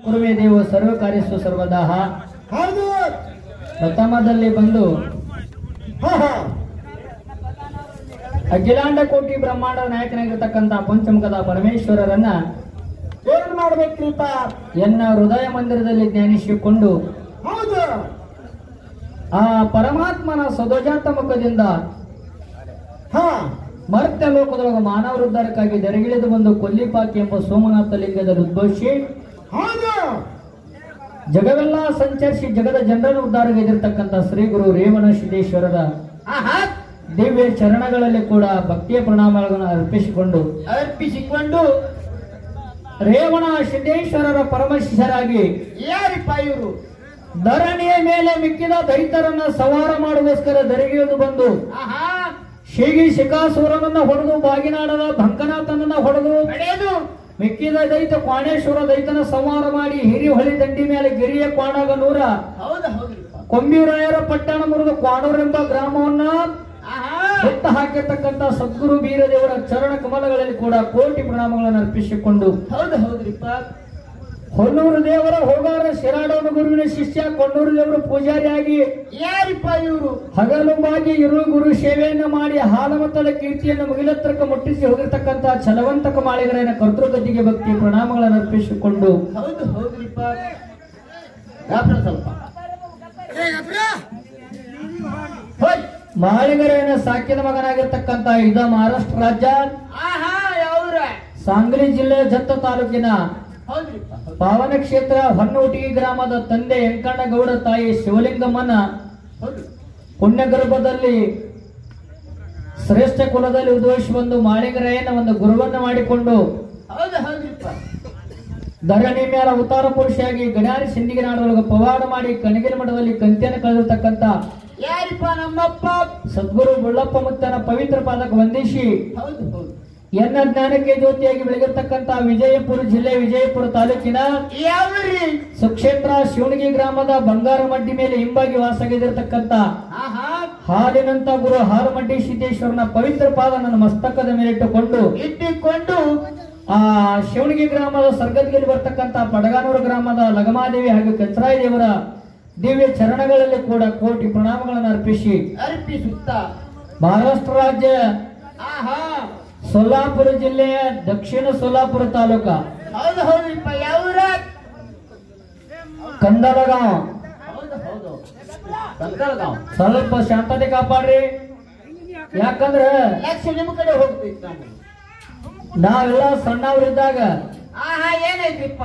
ಕುರುವೆ ದೇವ ಸರ್ವ ಕಾರ್ಯಸ್ವ ಸರ್ವದಾಹ ಹೌದು ಪ್ರಥಮದಲ್ಲಿ ಬಂದು ಹಾ ಹಾ ಅಖಿಲಾಂಡ ಕೋಟಿ ಬ್ರಹ್ಮಾಂಡ ನಾಯಕನಾಗಿರ್ತಕ್ಕಂಥ ಪಂಚಮುಖದ ಪರಮೇಶ್ವರರನ್ನ ಏನ್ ಮಾಡ್ಬೇಕ್ರಿಪ್ಪ ಎನ್ನ ಹೃದಯ ಮಂದಿರದಲ್ಲಿ ಧ್ಯಾನಿಸಿಕೊಂಡು ಹೌದು ಆ ಪರಮಾತ್ಮನ ಸದೋಜಾತ ಮುಖದಿಂದ ಹಾ ಮರ್ತ್ಯ ಲೋಕದೊಳಗ ಮಾನವ ಉದ್ಧಾರಕ್ಕಾಗಿ ದೆರಗಿಳಿದು ಬಂದು ಕೊಲ್ಲಿಪಾಕಿ ಎಂಬ ಸೋಮನಾಥ ಲಿಂಗದಲ್ಲಿ ಉದ್ಭವಿಸಿ ಹೌದು ಜಗವೆಲ್ಲ ಸಂಚರಿಸಿ ಜಗದ ಜನರನ್ನು ಉದ್ಧಾರಗೈದಿರ್ತಕ್ಕಂಥ ಶ್ರೀ ಗುರು ರೇವಣ ಸಿದ್ದೇಶ್ವರರ ಆಹಾ ದಿವ್ಯ ಚರಣಗಳಲ್ಲಿ ಕೂಡ ಭಕ್ತಿಯ ಪ್ರಣಾಮಗಳನ್ನು ಅರ್ಪಿಸಿಕೊಂಡು ಅರ್ಪಿಸಿಕೊಂಡು ರೇವಣ ಸಿದ್ದೇಶ್ವರರ ಪರಮಶಿಷ್ಯರಾಗಿ ಯಾರಿಪ್ಪ ಇವರು ಧರಣಿಯ ಮೇಲೆ ಮಿಕ್ಕಿದ ದೈತರನ್ನ ಸವಾರ ಮಾಡುವಸ್ಕರ ದೆರಗಿಳಿದು ಬಂದು ಆಹಾ ಶೀಗಿ ಶಿಖಾಸುರನನ್ನ ಹೊಡೆದು ಬಾಗಿನಾಡದ ಭಂಕನಾಥನನ್ನ ಹೊಡೆದು ನಡೆಯೋದು ಮಿಕ್ಕಿದ ದೈತ ಕ್ವಾಣೇಶ್ವರ ದೈತನ ಸಂಹಾರ ಮಾಡಿ ಹಿರಿಹೊಳಿ ದಂಡಿ ಮೇಲೆ ಗಿರಿಯ ಕ್ವಾಣಾಗ ನೂರ ಹೌದು ಹೌದ್ರಿಪ್ಪ ಕೊಂಬಿರಾಯರ ಪಟ್ಟಣ ಮುರಿದು ಕ್ವಾಣೂರೆಂಬ ಗ್ರಾಮವನ್ನ ಆಹಾ ಹುಟ್ಟ ಹಾಕಿರ್ತಕ್ಕಂಥ ಸದ್ಗುರು ಬೀರದೇವರ ಚರಣ ಕಮಲಗಳಲ್ಲಿ ಕೂಡ ಕೋಟಿ ಪ್ರಣಾಮಗಳನ್ನು ಅರ್ಪಿಸಿಕೊಂಡು ಹೌದು ಹೌದ್ರಿಪ್ಪ ಹೊನ್ನೂರು ದೇವರ ಹೋಗಾರ ಶಿರಾಡೋನ ಗುರುವಿನ ಶಿಷ್ಯ ಕೊಣ್ಣೂರು ದೇವರ ಪೂಜಾರಿಯಾಗಿ ಯಾರಿಪ್ಪ ಇವರು ಹಗಲುವಾಗಿ ಇರು ಗುರು ಸೇವೆಯನ್ನು ಮಾಡಿ ಹಾಲಮತ್ತದ ಕೀರ್ತಿಯನ್ನು ಮುಗಿಲತ್ರಕ್ಕೆ ಮುಟ್ಟಿಸಿ ಹೋಗಿರ್ತಕ್ಕಂಥ ಛಲವಂತಕ ಮಾಳಿಗರನ್ನ ಕರ್ತೃಗತಿಗೆ ಭಕ್ತಿ ಪ್ರಣಾಮಗಳನ್ನು ಅರ್ಪಿಸಿಕೊಂಡು ಹೌದು ಹೌದ್ರಿಪ್ಪ ಗಾಬ್ರ ಸ್ವಲ್ಪ ಹೋಯ್ ಮಾಳಿಗರನ್ನ ಸಾಕಿದ ಮಗನಾಗಿರ್ತಕ್ಕಂಥ ಇದ ಮಹಾರಾಷ್ಟ್ರ ರಾಜ್ಯ ಆಹಾ ಯಾವ್ರ ಸಾಂಗ್ಲಿ ಜಿಲ್ಲೆ ಜತ್ತ ತಾಲೂಕಿನ ಹೌದ್ರಿಪ್ಪ ಹೌದು. ಪಾವನ ಕ್ಷೇತ್ರ ಹೊನ್ನೂಟಿಗಿ ಗ್ರಾಮದ ತಂದೆ ವೆಂಕಣ್ಣಗೌಡ ತಾಯಿ ಶಿವಲಿಂಗಮ್ಮನ ಹೌದು ಪುಣ್ಯಗರ್ಭದಲ್ಲಿ ಶ್ರೇಷ್ಠ ಕುಲದಲ್ಲಿ ಉದ್ಭವಿಸಿ ಬಂದು ಮಾಳಿಗರೆಯನ್ನ ಒಂದು ಗುರುವನ್ನ ಮಾಡಿಕೊಂಡು ಹೌದು ಹೌದ್ರಿಪ್ಪ ಧರಣಿ ಮೇಲೆ ಅವತಾರ ಪುರುಷಿಯಾಗಿ ಗಣಾರಿ ಸಿಂಡಿಗೆ ನಾಡದೊಳಗೆ ಪವಾಡ ಮಾಡಿ ಕಣಗಿನ ಮಠದಲ್ಲಿ ಕಂತಿಯನ್ನು ಕಳೆದಿರ್ತಕ್ಕಂಥ ಯಾರಿಪ್ಪ ನಮ್ಮಪ್ಪ ಸದ್ಗುರು ಬುಳ್ಳಪ್ಪ ಮುತ್ತನ ಪವಿತ್ರ ಪಾದಕ್ಕೆ ವಂದಿಸಿ ಹೌದು ಹೌದು ಎನ್ನ ಜ್ಞಾನಕ್ಕೆ ಜ್ಯೋತಿಯಾಗಿ ಬೆಳಗಿರ್ತಕ್ಕಂಥ ವಿಜಯಪುರ ಜಿಲ್ಲೆ ವಿಜಯಪುರ ತಾಲೂಕಿನ ಯಾವ್ರಿ ಸುಕ್ಷೇತ್ರ ಶಿವಣಗಿ ಗ್ರಾಮದ ಬಂಗಾರ ಮಡ್ಡಿ ಮೇಲೆ ಹಿಂಬಾಗಿ ವಾಸಗಿದಿರ್ತಕ್ಕಂಥ ಆಹಾ ಹಾಲಿನಂತ ಗುರು ಹಾರಮಡ್ಡಿ ಸಿದ್ದೇಶ್ವರನ ಪವಿತ್ರ ಪಾದ ನನ್ನ ಮಸ್ತಕದ ಮೇಲಿಟ್ಟುಕೊಂಡು ಇಟ್ಟುಕೊಂಡು ಆ ಶಿವಣಗಿ ಗ್ರಾಮದ ಸರ್ಗದ್ಗಿಯಲ್ಲಿ ಬರ್ತಕ್ಕಂಥ ಪಡಗಾನೂರು ಗ್ರಾಮದ ಲಗಮಾದೇವಿ ಹಾಗೂ ಕೆಂಚರಾಯ ದೇವರ ದಿವ್ಯ ಚರಣಗಳಲ್ಲಿ ಕೂಡ ಕೋಟಿ ಪ್ರಣಾಮಗಳನ್ನು ಅರ್ಪಿಸಿ ಅರ್ಪಿಸುತ್ತ ಮಹಾರಾಷ್ಟ್ರ ರಾಜ್ಯ ಆಹಾ ಸೊಲ್ಲಾಪುರ ಜಿಲ್ಲೆಯ ದಕ್ಷಿಣ ಸೊಲ್ಲಾಪುರ ತಾಲೂಕ ಹೌದು ಹೌದ್ರಿಪ್ಪ ಯಾವ್ರ ಕಂದಲಗಾಂವ್ ಹೌದು ಹೌದು ಸಂಕಲ್ಗಾಂವ್ ಸ್ವಲ್ಪ ಶಾಂತತೆ ಕಾಪಾಡ್ರಿ ಯಾಕಂದ್ರೆ ಲಕ್ಷ ನಿಮ್ ಕಡೆ ಹೋಗ್ತೈತಿ ನಾವು ನಾವೆಲ್ಲ ಸಣ್ಣವರಿದ್ದಾಗ ಆಹಾ ಏನೈತ್ರಿಪ್ಪ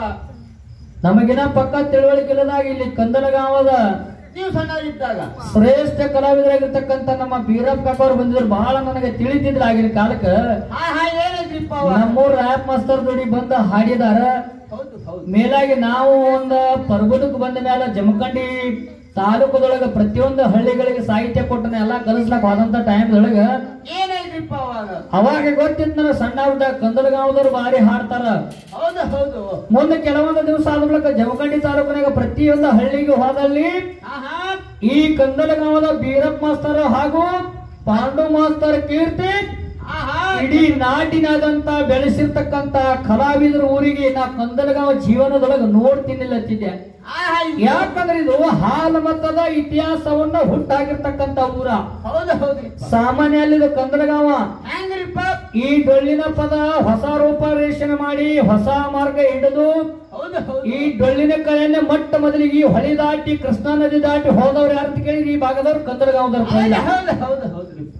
ನಮಗಿನ ಪಕ್ಕ ತಿಳುವಳಿಕೆ ಇಲ್ಲದಾಗ ಇಲ್ಲಿ ಕಂದಲಗಾಂವದ ನೀವು ಸಣ್ಣವರಿದ್ದಾಗ ಶ್ರೇಷ್ಠ ಕಲಾವಿದರಾಗಿರ್ತಕ್ಕಂಥ ನಮ್ಮ ಬೀರಪ್ಪ ಕಾಕವ್ರು ಬಂದಿದ್ರು ಬಹಳ ನನಗೆ ತಿಳಿತಿದ್ರು ಆಗಿನ ಕಾಲಕ್ಕೆ ಆಹಾ ಏನೈತ್ರಿಪ್ಪ ಅವ? ನಮ್ಮೂರ್ ರ್ಯಾಪ್ ಮಾಸ್ತರ್ ಜೋಡಿ ಬಂದು ಹಾಡಿದಾರ ಹೌದು ಹೌದು ಮೇಲಾಗಿ ನಾವು ಒಂದ ಪರ್ಬುದಕ್ಕೆ ಬಂದ ಮೇಲೆ ಜಮಖಂಡಿ ತಾಲೂಕದೊಳಗ ಪ್ರತಿಯೊಂದು ಹಳ್ಳಿಗಳಿಗೆ ಸಾಹಿತ್ಯ ಕೊಟ್ಟನ ಎಲ್ಲಾ ಕಲಿಸ್ಲಕ್ ಹೋದಂತ ಟೈಮ್ದೊಳಗ ಏನೈತ್ರಿಪ್ಪ ಅವಾಗ ಅವಾಗ ಗೊತ್ತಿತ್ತು ನನಗೆ ಸಣ್ಣ ಹುಡ್ಡ ಕಂದಲಗಾಂವದವ್ರು ಭಾರಿ ಹಾಡ್ತಾರ ಹೌದು ಹೌದು ಮುಂದೆ ಕೆಲವೊಂದು ದಿವಸ ಆದ ಬಳಿಕ ಜಮಖಂಡಿ ತಾಲೂಕಿನಾಗ ಪ್ರತಿಯೊಂದು ಹಳ್ಳಿಗೆ ಹೋದಲ್ಲಿ ಆಹಾ ಈ ಕಂದಲಗಾಂವದ ಬೀರಪ್ಪ ಮಾಸ್ತರ್ ಹಾಗೂ ಪಾಂಡು ಮಾಸ್ತರ್ ಕೀರ್ತಿ ಆಹಾ ಇಡೀ ನಾಟಿನಾದಂತ ಬೆಳೆಸಿರ್ತಕ್ಕಂತ ಕಲಾವಿದರ ಊರಿಗೆ ನಾ ಕಂದಲಗಾಂವ ಜೀವನದೊಳಗೆ ನೋಡ್ತೀನಿಲ್ಲತ್ತಿದ್ದೆ ಆಹಾ ಇದು- ಯಾಕಂದ್ರೆ ಇದು ಹಾಲು ಮತದ ಇತಿಹಾಸವನ್ನ ಹುಟ್ಟಾಗಿರ್ತಕ್ಕಂತ ಊರ ಹೌದು ಹೌದ್ರಿಪ್ಪ ಸಾಮಾನ್ಯ ಅಲ್ಲಿದು ಕಂದಲಗಾಂವ ಹೆಂಗ್ರಿಪ್ಪ ಈ ಡೊಳ್ಳಿನ ಪದ ಹೊಸ ರೂಪರೇಷಣೆ ಮಾಡಿ ಹೊಸ ಮಾರ್ಗ ಹಿಡಿದು ಹೌದು ಹೌದು ಈ ಡೊಳ್ಳಿನ ಕಲೆಯನ್ನೇ ಮೊಟ್ಟ ಮೊದಲಿಗೆ ಈ ಹೊಳಿ ದಾಟಿ ಕೃಷ್ಣಾ ನದಿ ದಾಟಿ ಹೋದವ್ರು ಯಾರು ಅಂತ ಕೇಳಿದ್ರೆ ಈ ಭಾಗದವ್ರು ಕಂದಲಗಾಂವದವ್ರು ಹೌದು ಪೈಲ. ಹೌದು ಹೌದು ಹೌದ್ರಿಪ್ಪ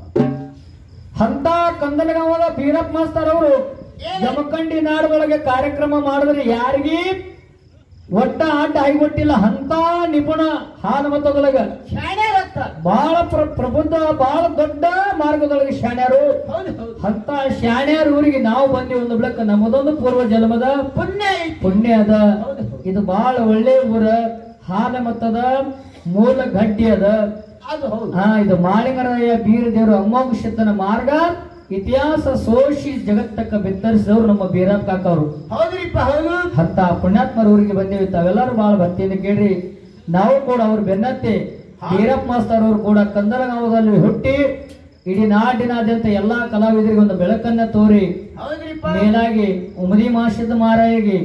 ಅಂತ ಕಂದಲಗಾಂವದ ಬೀರಪ್ಪ ಮಾಸ್ತರ್ ಅವರು ಏನು? ಜಮಖಂಡಿ ನಾಡೊಳಗೆ ಕಾರ್ಯಕ್ರಮ ಮಾಡಿದ್ರೆ ಯಾರಿಗಿ ಒಟ್ಟ ಅಡ್ಡ ಆಗಿಬಿಟ್ಟಿಲ್ಲ ಅಂತ ನಿಪುಣ ಹಾಲು ಮತದೊಳಗ ಶಾಣೆ ರಕ್ತ ಬಹಳ ಪ್ರ ಪ್ರಬುದ್ಧ ಬಹಳ ದೊಡ್ಡ ಮಾರ್ಗದೊಳಗೆ ಶಾಣ್ಯರು ಹೌದು ಹೌದು ಅಂತ ಶಾಣ್ಯರ ಊರಿಗೆ ನಾವು ಬಂದಿ ಒಂದು ಬೆಳಕ ನಮ್ಮದೊಂದು ಪೂರ್ವ ಜನ್ಮದ ಪುಣ್ಯ ಐತಿ ಪುಣ್ಯ ಅದ ಹೌದು ಹೌದು ಇದು ಬಹಳ ಒಳ್ಳೆ ಊರ ಹಾಲ ಮತದ ಮೂಲ ಗಡ್ಡಿ ಅದ ಅದು ಹೌದು ಹಾ ಇದು ಮಾಳಿಂಗರಾಯ ಬೀರ ದೇವರು ಅಮ್ಮೋಗ ಸಿದ್ಧನ ಮಾರ್ಗ ಇತಿಹಾಸ ಸೋಷಿ ಜಗತ್ತಕ್ಕ ಬಿತ್ತರಿಸಿದವರು ನಮ್ಮ ಬೀರಪ್ಪ ಕಾಕ ಅವರು ಹೌದ್ರಿಪ್ಪ ಹೌದು ಅಂತ ಪುಣ್ಯಾತ್ಮರ ಊರಿಗೆ ಬಂದೇವಿ ತಾವೆಲ್ಲರೂ ಬಹಳ ಭಕ್ತಿಯಿಂದ ಕೇಳ್ರಿ ನಾವು ಕೂಡ ಅವ್ರ ಬೆನ್ನತ್ತಿ ಬೀರಪ್ಪ ಮಾಸ್ತರ್ ಅವರು ಕೂಡ ಕಂದಲಗಾಂವದಲ್ಲಿ ಹುಟ್ಟಿ ಇಡೀ ನಾಡಿನಾದ್ಯಂತ ಎಲ್ಲಾ ಕಲಾವಿದರಿಗೆ ಒಂದು ಬೆಳಕನ್ನ ತೋರಿ ಹೌದ್ರಿಪ್ಪ ಮೇಲಾಗಿ ಉಮದಿ ಮಾಷದ ಮಾರಾಯಿಗೆ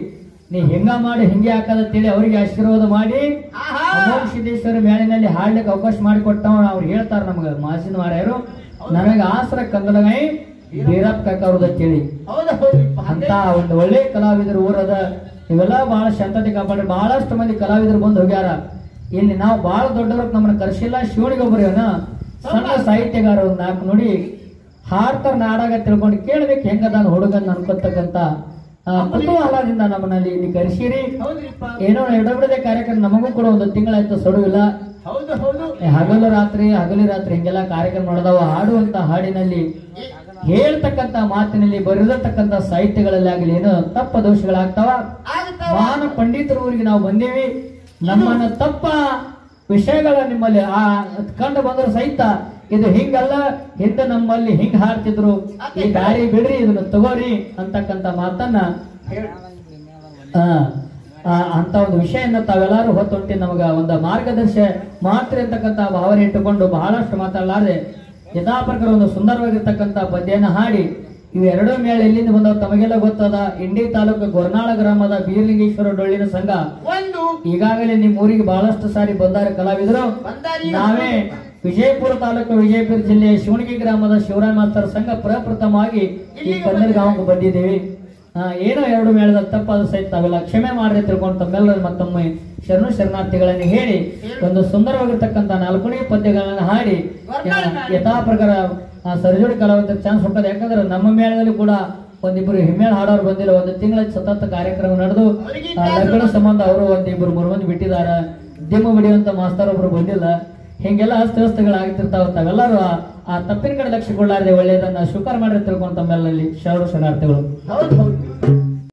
ನೀ ಹಿಂಗ ಮಾಡಿ ಹಿಂಗೆ ಹಾಕದಂತೇಳಿ ಅವರಿಗೆ ಆಶೀರ್ವಾದ ಮಾಡಿ ಆಹಾ ಅಮೋಘ ಸಿದ್ದೇಶ್ವರ ಮೇಳಿನಲ್ಲಿ ಹಾಡ್ಲಿಕ್ಕೆ ಅವಕಾಶ ಮಾಡಿಕೊಟ್ಟವ ಅವ್ರು ಹೇಳ್ತಾರ ನಮ್ಗ ಮಾಸಿನ ಮಾರ್ಯಾರು ನನಗೆ ಆಸರ ಕಂದಲಗೈ ಬೀರಪ್ಪ ಕಾಕ ಅವ್ರದ್ದು ಅಂತೇಳಿ ಹೌದು ಹೌದ್ರಿಪ್ಪ ಅಂತ ಒಂದು ಒಳ್ಳೆ ಕಲಾವಿದರು ಊರದ ಇವೆಲ್ಲ ಬಹಳ ಶಾಂತತೆ ಕಾಪಾಡಿ ಬಹಳಷ್ಟು ಮಂದಿ ಕಲಾವಿದರು ಬಂದು ಹೋಗ್ಯಾರ ಇಲ್ಲಿ ನಾವು ಬಹಳ ದೊಡ್ಡವ್ರ ನಮ್ಮನ್ನ ಕರ್ಸಿಲ್ಲ ಶಿವನಿಗೆ ಒಬ್ಬರೇನ ಸಣ್ಣ ಸಾಹಿತ್ಯಗಾರ ಒಂದ್ ನಾಲ್ಕು ನೋಡಿ ಹಾಡ್ತಾರ ನಾಡಾಗ ತಿಳ್ಕೊಂಡು ಕೇಳ್ಬೇಕು ಹೆಂಗದ ಹುಡುಗನ್ ಅನ್ಕೊತಕ್ಕಂತ ಆ, ಕುತೂಹಲದಿಂದ ನಮ್ಮನಲ್ಲಿ ಇಲ್ಲಿ ಕರೆಸಿರಿ ಹೌದ್ರಿಪ್ಪ ಏನೋ ಎಡಬಿಡದೆ ಕಾರ್ಯಕ್ರಮ ನಮಗೂ ಕೂಡ ಒಂದು ತಿಂಗಳಾಯ್ತು ಸಡುವಿಲ್ಲ ಹೌದು ಹೌದು ಏ, ಹಗಲು ರಾತ್ರಿ ಹಗಲಿ ರಾತ್ರಿ ಹಿಂಗೆಲ್ಲ ಕಾರ್ಯಕ್ರಮ ನಡೆದವ ಹಾಡುವಂತ ಹಾಡಿನಲ್ಲಿ ಹೇಳ್ತಕ್ಕಂತ ಮಾತಿನಲ್ಲಿ ಬರೆದಿರ್ತಕ್ಕಂತ ಸಾಹಿತ್ಯಗಳಲ್ಲಿ ಆಗಲಿ ಏನೋ ತಪ್ಪ ದೋಷಗಳಾಗ್ತಾವ ಆಗ್ತಾವ ಮಾನ ಪಂಡಿತರ ಊರಿಗೆ ನಾವು ಬಂದೇವಿ ನಮ್ಮನ್ನ ತಪ್ಪ ವಿಷಯಗಳ ನಿಮ್ಮಲ್ಲಿ ಆ ಕಂಡು ಬಂದ್ರೆ ಸಹಿತ ಇದು ಹಿಂಗಲ್ಲ ಹಿಂದೆ ನಮ್ಮಲ್ಲಿ ಹಿಂಗ್ ಹಾಡ್ತಿದ್ರು ಈ ದಾರಿ ಬಿಡ್ರಿ ಇದನ್ನ ತಗೋರಿ ಅಂತಕ್ಕಂತ ಮಾತನ್ನ ಹೇಳಿ ಆ, ಆ, ಅಂತ ಒಂದು ವಿಷಯನ ತಾವೆಲ್ಲರೂ ಹೊತ್ತೊಂಟಿ ನಮಗ ಒಂದು ಮಾರ್ಗದರ್ಶ ಮಾತ್ರ ಇರ್ತಕ್ಕಂಥ ಭಾವನೆ ಇಟ್ಟುಕೊಂಡು ಬಹಳಷ್ಟು ಮಾತಾಡಲಾರದೆ ಯಥಾಪ್ರಕಾರ ಒಂದು ಸುಂದರವಾಗಿರ್ತಕ್ಕಂಥ ಪದ್ಯನ ಹಾಡಿ ಇವೆರಡೂ ಮೇಳ ಎಲ್ಲಿಂದ ಬಂದವು ತಮಗೆಲ್ಲ ಗೊತ್ತದ ಇಂಡಿ ತಾಲೂಕು ಗೊರ್ನಾಳ ಗ್ರಾಮದ ಬೀರ್ಲಿಂಗೇಶ್ವರ ಡೊಳ್ಳಿನ ಸಂಘ ಒಂದು ಈಗಾಗಲೇ ನಿಮ್ಮ ಊರಿಗೆ ಬಹಳಷ್ಟು ಸಾರಿ ಬಂದಾರೆ ಕಲಾವಿದರು ಬಂದಾರಿ ನಾವೇ ವಿಜಯಪುರ ತಾಲೂಕು ವಿಜಯಪುರ ಜಿಲ್ಲೆಯ ಶಿವಣಗಿ ಗ್ರಾಮದ ಶಿವರಾಯ ಮಾಸ್ತರ್ ಸಂಘ ಪ್ರಪ್ರಥಮವಾಗಿ ಈ ಕನ್ನಡಗಾಂವಕ್ಕೆ ಬಂದಿದ್ದೀವಿ ಆ, ಏನೋ ಎರಡು ಮೇಳದ ತಪ್ಪಾದ ಸಹಿತ ತಾವೆಲ್ಲ ಕ್ಷಮೆ ಮಾಡ್ರಿ ತಿಳ್ಕೊಂಡು ತಮ್ಮೆಲ್ಲರೂ ಮತ್ತೊಮ್ಮೆ ಶರಣು ಶರಣಾರ್ಥಿಗಳನ್ನು ಹೇಳಿ ಒಂದು ಸುಂದರವಾಗಿರ್ತಕ್ಕಂಥ ನಾಲ್ಕನೇ ಪದ್ಯಗಳನ್ನು ಹಾಡಿ ಆ, ಯಥಾ ಪ್ರಕಾರ ಆ, ಸರಿಜೋಡಿ ಕಲಾವಿದರಿಗೆ ಚಾನ್ಸ್ ಹೋಗ್ತದೆ ಯಾಕಂದ್ರೆ ನಮ್ಮ ಮೇಳದಲ್ಲಿ ಕೂಡ ಒಂದಿಬ್ರು ಹಿಮ್ಮೇಳ ಹಾಡೋರು ಬಂದಿಲ್ಲ ಒಂದು ತಿಂಗಳ ಸತತ ಕಾರ್ಯಕ್ರಮ ನಡೆದು ಆ, ಲಗ್ನ ಸಂಬಂಧ ಅವರು ಒಂದಿಬ್ರು ಮೂರು ಮಂದಿ ಬಿಟ್ಟಿದಾರ ದಿಮ್ಮ ಬಿಡಿಯುವಂತ ಮಾಸ್ತರ್ ಒಬ್ರು ಬಂದಿಲ್ಲ ಹಿಂಗೆಲ್ಲ ಅಸ್ತವ್ಯಸ್ತಗಳಾಗ್ತಿರ್ತಾವ ತಾವೆಲ್ಲರೂ ಆ- ಆ ತಪ್ಪಿನ ಕಡೆ ಲಕ್ಷ್ಯ ಕೊಡಲಾರದೆ ಒಳ್ಳೆಯದನ್ನ ಸ್ವೀಕಾರ ಮಾಡಿ ತಿಳ್ಕೊಂಡು ತಮ್ಮೆಲ್ಲಲ್ಲಿ ಶರಣು ಶರಣಾರ್ಥಿಗಳು ಹೌದು ಹೌದು